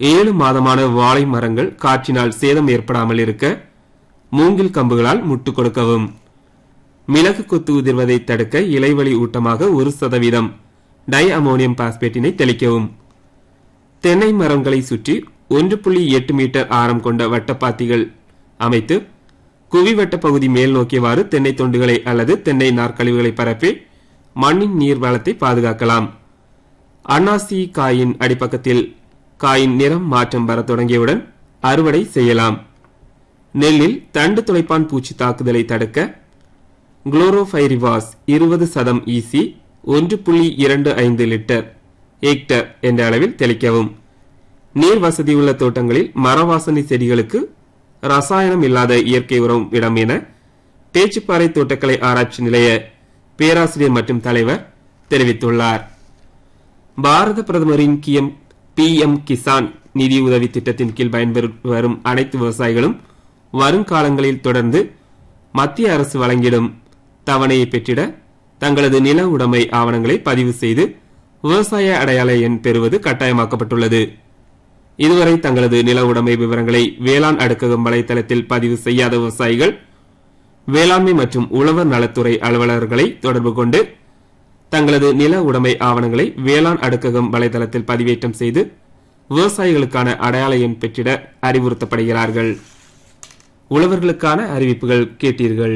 ஏழு மாதமான வாழை மரங்கள் காற்றினால் சேதம் ஏற்படாமல் இருக்க மூங்கில் கம்புகளால் முட்டு கொடுக்கவும் மிளகு கொத்து உதிர்வதை தடுக்க இலைவழி ஊட்டமாக ஒரு சதவீதம் டை அமோனியம் பாஸ்பேட்டினை தெளிக்கவும் தென்னை மரங்களை சுற்றி ஒன்று புள்ளி எட்டு மீட்டர் ஆரம் கொண்ட வட்டப்பாத்திகள் அமைத்து குவிவட்ட பகுதி மேல் நோக்கியவாறு தென்னை தொண்டுகளை அல்லது தென்னை நார்க்கழிவுகளை பரப்பி மண்ணின் நீர் வளத்தை பாதுகாக்கலாம் அன்னாசி காயின் அடிப்பக்கத்தில் காயின் நிறம் மாற்றம் வர தொடங்கியவுடன் அறுவடை செய்யலாம் நெல்லில் தண்டு துளைப்பான் பூச்சி தாக்குதலை தடுக்க குளோரோஃபைரிவாஸ் இருபது சதம் ஈசி ஒன்று புள்ளி இரண்டு ஐந்து லிட்டர் ஹெக்டர் என்ற அளவில் தெளிக்கவும் நீர் வசதி உள்ள தோட்டங்களில் மரவாசனை செடிகளுக்கு ரசாயனம் இல்லாத இயற்கை உரம் இடம் என பேச்சுப்பாறை தோட்டக்கலை ஆராய்ச்சி நிலைய பேராசிரியர் மற்றும் தலைவர் தெரிவித்துள்ளார் பாரத பிரதமரின் கிஎம் பி எம் கிசான் நிதி உதவி திட்டத்தின் கீழ் பயன்பெறும் வரும் அனைத்து விவசாயிகளும் வருங்காலங்களில் தொடர்ந்து மத்திய அரசு வழங்கிடும் தவணையை பெற்றிட தங்களது நில உடைமை ஆவணங்களை பதிவு செய்து விவசாய அடையாள எண் பெறுவது கட்டாயமாக்கப்பட்டுள்ளது இதுவரை தங்களது நில உடைமை விவரங்களை வேளாண் அடுக்ககம் வலைதளத்தில் பதிவு செய்யாத விவசாயிகள் வேளாண்மை மற்றும் உழவர் நலத்துறை அலுவலர்களை தொடர்பு கொண்டு தங்களது நில உடைமை ஆவணங்களை வேளாண் அடுக்ககம் வலைதளத்தில் பதிவேற்றம் செய்து விவசாயிகளுக்கான அடையாள எண் பெற்றிட அறிவுறுத்தப்படுகிறார்கள் உழவர்களுக்கான அறிவிப்புகள் கேட்டீர்கள்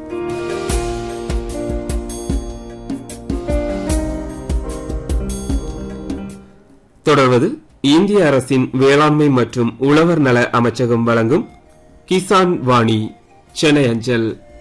தொடர்வது இந்திய அரசின் வேளாண்மை மற்றும் உழவர் நல அமைச்சகம் வழங்கும் கிசான் வாணி சென்னை அஞ்சல்